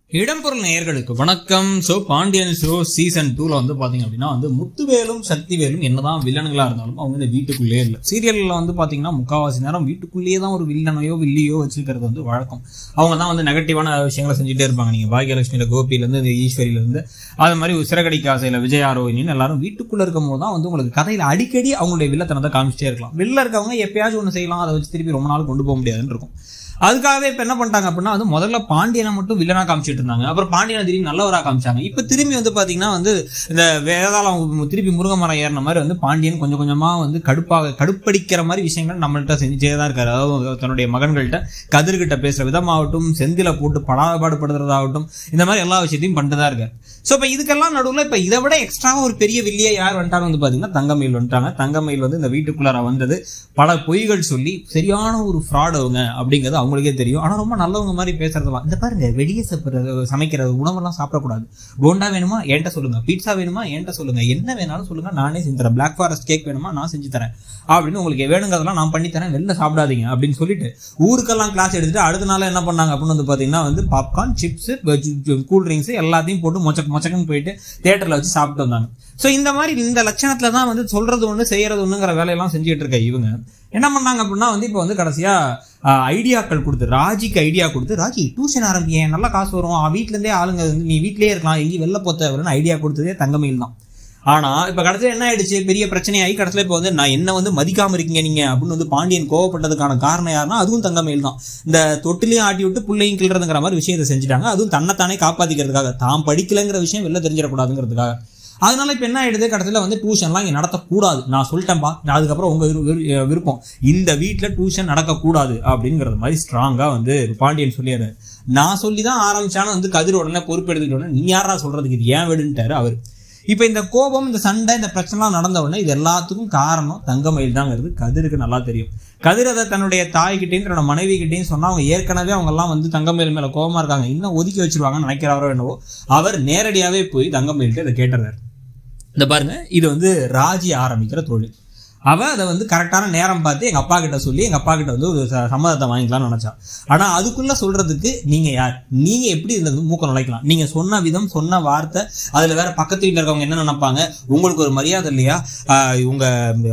இடம்பொருள் நேயர்களுக்கு வணக்கம் ஸோ பாண்டியன் ஷோ சீசன் டூவில் வந்து பார்த்தீங்க அப்படின்னா வந்து முத்துவேலும் சக்திவேலும் என்னதான் வில்லனுங்களா இருந்தாலும் அவங்க இந்த வீட்டுக்குள்ளேயே இல்லை சீரியலில் வந்து பார்த்தீங்கன்னா முக்கால்வாசி நேரம் வீட்டுக்குள்ளேயே தான் ஒரு வில்லனையோ வில்லியோ வச்சிருக்கிறது வந்து வழக்கம் அவங்க தான் வந்து நெகட்டிவான விஷயங்களை செஞ்சுட்டே இருப்பாங்க நீங்கள் பாகியலட்சுமியில் கோபியிலேருந்து இந்த ஈஸ்வரியிலேருந்து அது மாதிரி சிறகடிக்க ஆசையில் விஜய் ஆரோகினின்னு எல்லாரும் வீட்டுக்குள்ளே இருக்கும் போது தான் வந்து உங்களுக்கு கதையில் அடிக்கடி அவங்களுடைய வில்லத்தனத்தை காமிச்சிட்டே இருக்கலாம் வெளில இருக்கவங்க எப்பயாச்சும் ஒன்று செய்யலாம் அதை வச்சு திருப்பி ரொம்ப நாள் கொண்டு போக முடியாதுன்னு இருக்கும் அதுக்காகவே இப்போ என்ன பண்ணிட்டாங்க அப்படின்னா வந்து முதல்ல பாண்டியனை மட்டும் வில்லனா காமிச்சிட்டு இருந்தாங்க அப்புறம் பாண்டியனை திரும்பி நல்லவராக காமிச்சாங்க இப்போ திரும்பி வந்து பார்த்தீங்கன்னா வந்து இந்த வேதாளம் திருப்பி முருங்கை மரம் ஏறின மாதிரி வந்து பாண்டியன் கொஞ்சம் கொஞ்சமாக வந்து கடுப்பாக கடுப்படிக்கிற மாதிரி விஷயங்கள் நம்மள்ட்ட செஞ்சுட்டே தான் இருக்காரு அதாவது தன்னுடைய மகன்கள்கிட்ட கதிர்கிட்ட பேசுகிற விதமாகட்டும் செந்தில போட்டு படாதபாடுபடுத்துறதாகட்டும் இந்த மாதிரி எல்லா விஷயத்தையும் பண்ணிட்டு தான் இருக்காரு ஸோ இப்போ இதுக்கெல்லாம் நடுவில் இப்போ இதை விட எக்ஸ்ட்ராவாக ஒரு பெரிய வில்லியை யார் வந்துட்டாங்க வந்து பார்த்தீங்கன்னா தங்கமயில் வந்துட்டாங்க தங்கமயில் வந்து இந்த வீட்டுக்குள்ளார வந்தது பல பொய்கள் சொல்லி சரியான ஒரு ஃப்ராட் அவங்க அப்படிங்கிறது அவங்களுக்கே தெரியும் ஆனால் ரொம்ப நல்லவங்க மாதிரி பேசுறதுலாம் இந்த பாருங்க வெளியே சாப்பிட்றது சமைக்கிற உணவெல்லாம் சாப்பிடக்கூடாது போண்டா வேணுமா என்கிட்ட சொல்லுங்க பீட்சா வேணுமா என்கிட்ட சொல்லுங்க என்ன வேணாலும் சொல்லுங்க நானே செஞ்சு தரேன் பிளாக் ஃபாரஸ்ட் கேக் வேணுமா நான் செஞ்சு தரேன் அப்படின்னு உங்களுக்கு வேணுங்கிறதெல்லாம் நான் பண்ணி தரேன் வெளில சாப்பிடாதீங்க அப்படின்னு சொல்லிட்டு ஊருக்கெல்லாம் கிளாஸ் எடுத்துட்டு அடுத்த நாள் என்ன பண்ணாங்க அப்படின்னு வந்து பார்த்தீங்கன்னா வந்து பாப்கார்ன் சிப்ஸ் கூல் ட்ரிங்க்ஸ் எல்லாத்தையும் போட்டு மொச்சக்கு மொச்சக்குன்னு போயிட்டு தேட்டரில் வச்சு சாப்பிட்டு வந்தாங்க ஸோ இந்த மாதிரி இந்த லட்சணத்தில் தான் வந்து சொல்றது ஒன்று செய்யறது ஒன்றுங்கிற வேலையெல்லாம் செஞ்சுட்டு இருக்க இவங்க என்ன பண்ணாங்க அப்படின்னா வந்து இப்போ வந்து கடைசியாக ஐடியாக்கள் கொடுத்து ராஜிக்கு ஐடியா கொடுத்து ராஜி டியூஷன் ஆரம்பியேன் நல்லா காசு வரும் வீட்டிலேருந்தே ஆளுங்க வந்து நீ வீட்டிலேயே இருக்கலாம் எங்கேயும் வெளில போத்த அப்படின்னு ஐடியா கொடுத்ததே தங்கமயில் தான் ஆனால் இப்போ கடைசியில் என்ன ஆயிடுச்சு பெரிய பிரச்சனையாகி கடைசியில் இப்போ வந்து நான் என்ன வந்து மதிக்காமல் இருக்கீங்க நீங்கள் அப்படின்னு வந்து பாண்டியன் கோவப்பட்டதுக்கான காரணம் யாருன்னா அதுவும் தங்கமயில் தான் இந்த தொட்டிலையும் ஆட்டி விட்டு பிள்ளையும் கிள்றதுங்கிற மாதிரி விஷயத்தை செஞ்சுட்டாங்க அதுவும் தன்னைத்தானே காப்பாற்றிக்கிறதுக்காக தான் படிக்கலைங்கிற விஷயம் வெளில தெரிஞ்சிடக்கூடாதுங்கிறதுக்காக அதனால இப்போ என்ன ஆயிடுது கடைசியில் வந்து டியூஷன்லாம் இங்கே நடத்தக்கூடாது நான் சொல்லிட்டேன்ப்பா அதுக்கப்புறம் உங்கள் விருப்பம் இந்த வீட்டில் டியூஷன் நடக்கக்கூடாது அப்படிங்கிறது மாதிரி ஸ்ட்ராங்காக வந்து பாண்டியன் சொல்லிடுறாரு நான் சொல்லி தான் ஆரம்பிச்சாலும் வந்து கதிர் உடனே பொறுப்பெடுத்துக்கிட்ட உடனே நீ யாரா சொல்றதுக்கு இது ஏன் விடுன்ட்டாரு அவர் இப்போ இந்த கோபம் இந்த சண்டை இந்த பிரச்சனைலாம் நடந்த உடனே இது எல்லாத்துக்கும் காரணம் தங்கமயில் தாங்கிறது கதிருக்கு நல்லா தெரியும் கதிர் அதை தன்னுடைய தாய்கிட்டையும் தன்னோட மனைவி கிட்டையும் சொன்னா அவங்க ஏற்கனவே அவங்க எல்லாம் வந்து தங்கமயில் மேல கோபமா இருக்காங்க இன்னும் ஒதுக்கி வச்சிருவாங்கன்னு நினைக்கிறாரோ என்னவோ அவர் நேரடியாவே போய் தங்கமயில்கிட்ட இதை கேட்டுறாரு இந்த பாருங்க இது வந்து ராஜி ஆரம்பிக்கிற தொழில் அவ அதை வந்து கரெக்டான நேரம் பார்த்து எங்க அப்பா கிட்ட சொல்லி எங்க அப்பா கிட்ட வந்து ஒரு சம்மதத்தை வாங்கிக்கலாம்னு நினைச்சா ஆனா அதுக்குள்ள சொல்றதுக்கு நீங்க யார் நீங்க எப்படி இதுல வந்து மூக்க நுழைக்கலாம் நீங்க சொன்ன விதம் சொன்ன வார்த்தை அதுல வேற பக்கத்து வீட்டில் இருக்கவங்க என்ன நினைப்பாங்க உங்களுக்கு ஒரு மரியாதை இல்லையா இவங்க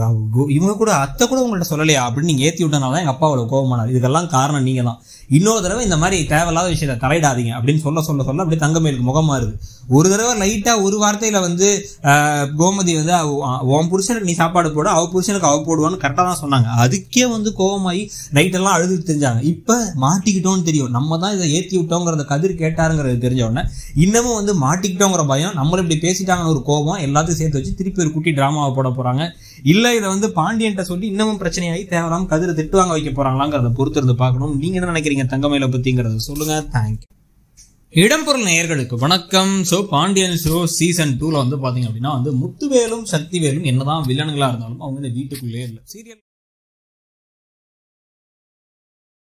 இவங்க கூட அத்தை கூட உங்கள்ட்ட சொல்லலையா அப்படின்னு நீங்க ஏத்தி விட்டனால தான் எங்க அப்பா அவ்வளவு கோபமானார் இதுக்கெல்லாம் காரணம் நீங்க தான் இன்னொரு தடவை இந்த மாதிரி தேவையில்லாத விஷயத்தை தலையிடாதீங்க அப்படின்னு சொல்ல சொல்ல சொல்ல அப்படியே தங்கமேலுக்கு முகம் மாறுது ஒரு தடவை லைட்டா ஒரு வார்த்தையில வந்து கோமதி வந்து உன் புருஷனுக்கு நீ சாப்பாடு போட அவ புருஷனுக்கு அவ போடுவான்னு கரெக்டாக தான் சொன்னாங்க அதுக்கே வந்து கோவமாயி நைட்டெல்லாம் அழுது தெரிஞ்சாங்க இப்போ மாட்டிக்கிட்டோம்னு தெரியும் நம்ம தான் இதை ஏற்றி விட்டோங்கிறத கதிர் கேட்டாருங்கிறது தெரிஞ்ச உடனே இன்னமும் வந்து மாட்டிக்கிட்டோங்கிற பயம் நம்மளும் இப்படி பேசிட்டாங்கன்னு ஒரு கோபம் எல்லாத்தையும் சேர்த்து வச்சு திருப்பி ஒரு குட்டி டிராமாவை போட போறாங்க இல்லை இதை வந்து பாண்டியன்ட்ட சொல்லி இன்னமும் பிரச்சனையாகி தேவையில்லாம கதிரை திட்டுவாங்க வைக்க போறாங்களாங்கிறத பொறுத்து இருந்து பார்க்கணும் நீங்க என்ன நினைக்கிறீங்க தங்கமயில பத்திங்கிறத சொல்லுங்க தேங்க்யூ இடம்பொருள் நேயர்களுக்கு வணக்கம் ஸோ பாண்டியன் ஷோ சீசன் டூல வந்து பாத்தீங்க அப்படின்னா வந்து முத்துவேலும் சக்திவேலும் என்னதான் வில்லனுங்களா இருந்தாலும் அவங்க இந்த வீட்டுக்குள்ளேயே இல்லை சீரியல்